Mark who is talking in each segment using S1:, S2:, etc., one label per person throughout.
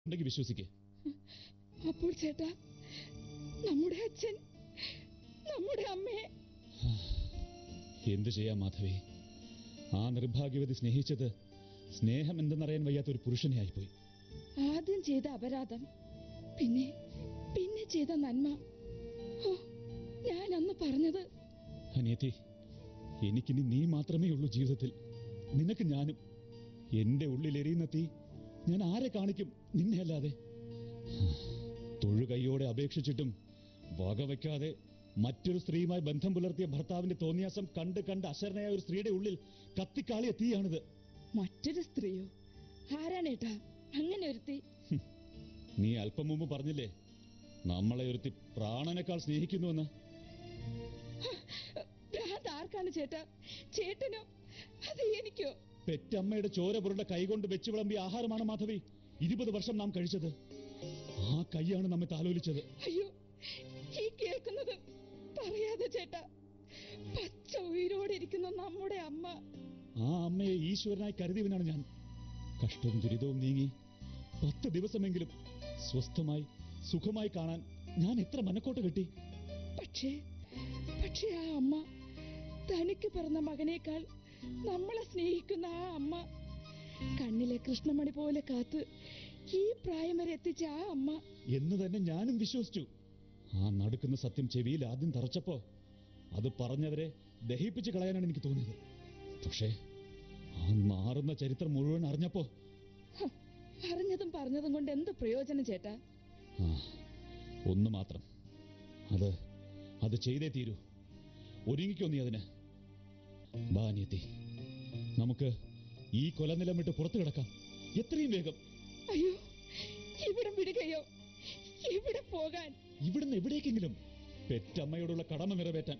S1: ഉണ്ടെങ്കിൽ വിശ്വസിക്കേ
S2: അപ്പോൾ ചേട്ടാ നമ്മുടെ അച്ഛൻ നമ്മുടെ അമ്മയെ
S1: എന്തു ചെയ്യാം മാധവി ആ നിർഭാഗ്യവതി സ്നേഹിച്ചത് സ്നേഹം എന്തെന്നറിയാൻ വയ്യാത്ത ഒരു പുരുഷനെ ആയിപ്പോയി
S2: ആദ്യം ചെയ്ത അപരാധം പിന്നെ പിന്നെ ചെയ്ത നന്മ ഓ ഞാൻ അന്ന് പറഞ്ഞത്
S1: അനിയത്തി എനിക്കിനി നീ മാത്രമേ ഉള്ളൂ ജീവിതത്തിൽ നിനക്ക് ഞാനും എന്റെ ഉള്ളിൽ എരിയുന്ന തീ ഞാൻ ആരെ കാണിക്കും നിന്നെ അല്ലാതെ തൊഴുകൈയോടെ അപേക്ഷിച്ചിട്ടും വകവയ്ക്കാതെ മറ്റൊരു സ്ത്രീയുമായി ബന്ധം പുലർത്തിയ ഭർത്താവിന്റെ തോന്നിയാസം കണ്ട് കണ്ട് അശരണയായ ഒരു സ്ത്രീയുടെ ഉള്ളിൽ കത്തിക്കാളിയ തീയാണിത്
S2: മറ്റൊരു സ്ത്രീയോ ആരാണേട്ടാ അങ്ങനെ ഒരുത്തി
S1: നീ അല്പം മുമ്പ് പറഞ്ഞില്ലേ നമ്മളെ ഒരുത്തി പ്രാണനേക്കാൾ സ്നേഹിക്കുന്നുവെന്ന്
S2: ഭ്രാന്ത് ആർക്കാണ് ചേട്ടാ ചേട്ടനോ അത് എനിക്കോ
S1: പെറ്റമ്മയുടെ ചോര പുരണ്ട കൈകൊണ്ട് വെച്ച് വിളമ്പിയ ആഹാരമാണ് മാധവി ഇരുപത് വർഷം നാം കഴിച്ചത് ആ കൈയാണ് നമ്മെ താലോലിച്ചത്
S2: അയ്യോ ഈ കേൾക്കുന്നത് പറയാതെ ചേട്ടാ പച്ച ഉയിരോടെ ഇരിക്കുന്ന നമ്മുടെ അമ്മ
S1: ആ അമ്മയെ ഈശ്വരനായി കരുതിയവനാണ് ഞാൻ കഷ്ടവും ദുരിതവും നീങ്ങി പത്ത് ദിവസമെങ്കിലും സ്വസ്ഥമായി സുഖമായി കാണാൻ ഞാൻ എത്ര മനക്കോട്ട് കെട്ടി
S2: പക്ഷേ പക്ഷേ ആ അമ്മ തനിക്ക് പിറന്ന മകനേക്കാൾ നമ്മളെ സ്നേഹിക്കുന്ന ആ അമ്മ കണ്ണിലെ കൃഷ്ണമണി പോലെ കാത്ത് ഈ പ്രായം വരെ എത്തിച്ച ആ അമ്മ
S1: എന്ന് തന്നെ ഞാനും വിശ്വസിച്ചു ആ നടുക്കുന്ന സത്യം ചെവിയിൽ ആദ്യം തറച്ചപ്പോ അത് പറഞ്ഞവരെ ദഹിപ്പിച്ച് കളയാനാണ് എനിക്ക് തോന്നിയത് പക്ഷേ ആ മാറുന്ന ചരിത്രം മുഴുവൻ അറിഞ്ഞപ്പോ
S2: ഹ, അറിഞ്ഞതും പറഞ്ഞതും കൊണ്ട് എന്ത് പ്രയോജനം ചേട്ടാ
S1: ആ ഒന്ന് മാത്രം അത് അത് ചെയ്തേ തീരൂ ഒരുങ്ങിക്കോ നീ അതിന് ബാ അനിയത്തി നമുക്ക് ഈ കൊലനിലം വിട്ട് പുറത്തു കിടക്കാം എത്രയും വേഗം
S2: അയ്യോ ഇവിടം വിടുകയോ ഇവിടെ പോകാൻ
S1: ഇവിടുന്ന് എവിടേക്കെങ്കിലും പെറ്റമ്മയോടുള്ള കടമ നിറവേറ്റാൻ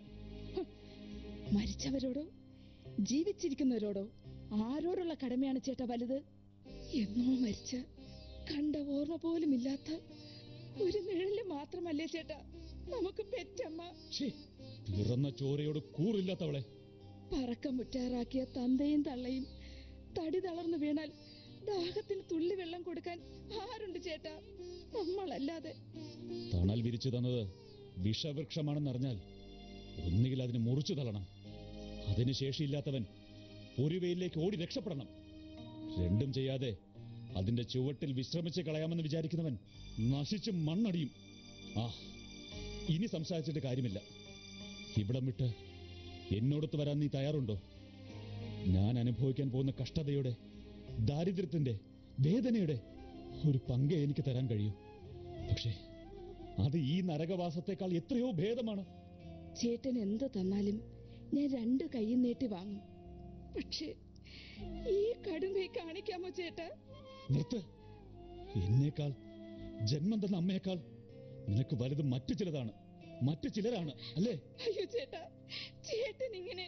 S2: മരിച്ചവരോടോ ജീവിച്ചിരിക്കുന്നവരോടോ ആരോടുള്ള കടമയാണ് ചേട്ടാ വലുത് എന്നോ മരിച്ച കണ്ട ഓർമ്മ പോലും ഇല്ലാത്ത ഒരു നിഴല് മാത്രമല്ലേ ചേട്ടാ നമുക്ക് പെറ്റമ്മ
S1: ഛേ പിറന്ന ചോരയോട് കൂറില്ലാത്തവളെ
S2: പറക്കം മുറ്റാറാക്കിയ തന്തയും തള്ളയും തടി തളർന്നു വീണാൽ ദാഹത്തിന് തുള്ളി വെള്ളം കൊടുക്കാൻ ആരുണ്ട് ചേട്ടാ നമ്മളല്ലാതെ
S1: തണൽ വിരിച്ചു തന്നത് വിഷവൃക്ഷമാണെന്നറിഞ്ഞാൽ ഒന്നുകിൽ അതിന് മുറിച്ചു തള്ളണം അതിന് ശേഷിയില്ലാത്തവൻ പൊരുവയിലേക്ക് ഓടി രക്ഷപ്പെടണം രണ്ടും ചെയ്യാതെ അതിന്റെ ചുവട്ടിൽ വിശ്രമിച്ച് കളയാമെന്ന് വിചാരിക്കുന്നവൻ നശിച്ച് മണ്ണടിയും ആ ഇനി സംസാരിച്ചിട്ട് കാര്യമില്ല ഇവിടം വിട്ട് എന്നോടൊത്ത് വരാൻ നീ തയ്യാറുണ്ടോ ഞാൻ അനുഭവിക്കാൻ പോകുന്ന കഷ്ടതയുടെ ദാരിദ്ര്യത്തിന്റെ വേദനയുടെ ഒരു പങ്കേ എനിക്ക് തരാൻ കഴിയൂ പക്ഷേ അത് ഈ നരകവാസത്തെക്കാൾ എത്രയോ ഭേദമാണ്
S2: ചേട്ടൻ എന്ത് തന്നാലും ഞാൻ രണ്ട് കൈയും നീട്ടി വാങ്ങും പക്ഷേ ഈ കടും കൈ കാണിക്കാമോ ചേട്ടാ
S1: നിർത്ത് എന്നേക്കാൾ ജന്മം തന്ന അമ്മയേക്കാൾ നിനക്ക് വലുത് മറ്റു ചിലതാണ് മറ്റു ചിലരാണ് അല്ലേ
S2: അയ്യോ ചേട്ടാ ചേട്ടൻ ഇങ്ങനെ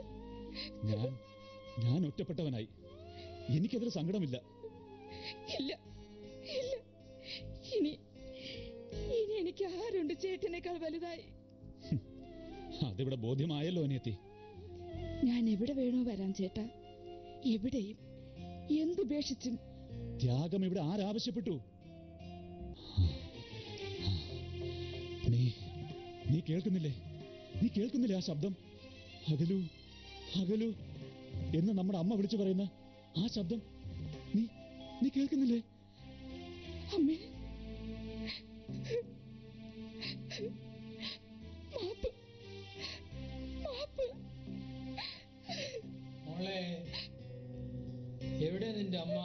S1: ഞാൻ ഞാൻ ഒറ്റപ്പെട്ടവനായി എനിക്കതിൽ സങ്കടമില്ല
S2: ഇല്ല ഇല്ല ഇനി ഇനി എനിക്ക് ആരുണ്ട് ചേട്ടനേക്കാൾ വലുതായി
S1: അതിവിടെ ബോധ്യമായല്ലോ അനിയത്തി
S2: ഞാൻ എവിടെ വേണോ വരാൻ ചേട്ടാ എവിടെയും എന്തുപേക്ഷിച്ചും
S1: ത്യാഗം ഇവിടെ ആരാവശ്യപ്പെട്ടു നീ നീ കേൾക്കുന്നില്ലേ നീ കേൾക്കുന്നില്ലേ ആ ശബ്ദം അകലു അകലു എന്ന് നമ്മുടെ അമ്മ വിളിച്ചു പറയുന്ന ആ ശബ്ദം നീ നീ കേൾക്കുന്നില്ലേ
S2: അമ്മേ മാപ്പ് മാപ്പ്
S3: മോളെ എവിടെ നിന്റെ അമ്മ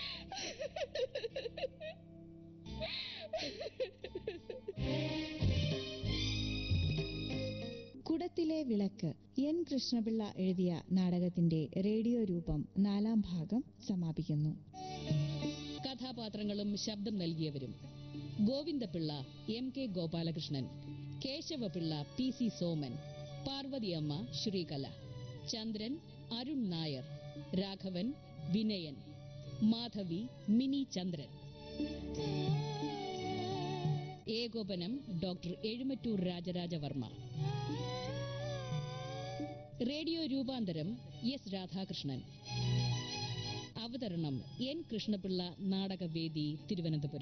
S4: കുടത്തിലെ വിളക്ക് എൻ കൃഷ്ണപിള്ള എഴുതിയ നാടകത്തിന്റെ റേഡിയോ രൂപം നാലാം ഭാഗം സമാപിക്കുന്നു
S5: കഥാപാത്രങ്ങളും ശബ്ദം നൽകിയവരും Govindapillai M K Gopalakrishnan Keshavapillai P C Soman Parvathiyamma Sreekala Chandran Arun Nair Raghavan Vinayan Madhavi Mini Chandran ഏകോപനം ഡോക്ടർ എഴുമറ്റൂർ രാജരാജവർമ്മ റേഡിയോ രൂപാന്തരം എസ് രാധാകൃഷ്ണൻ അവതരണം എൻ കൃഷ്ണപിള്ള നാടകവേദി തിരുവനന്തപുരം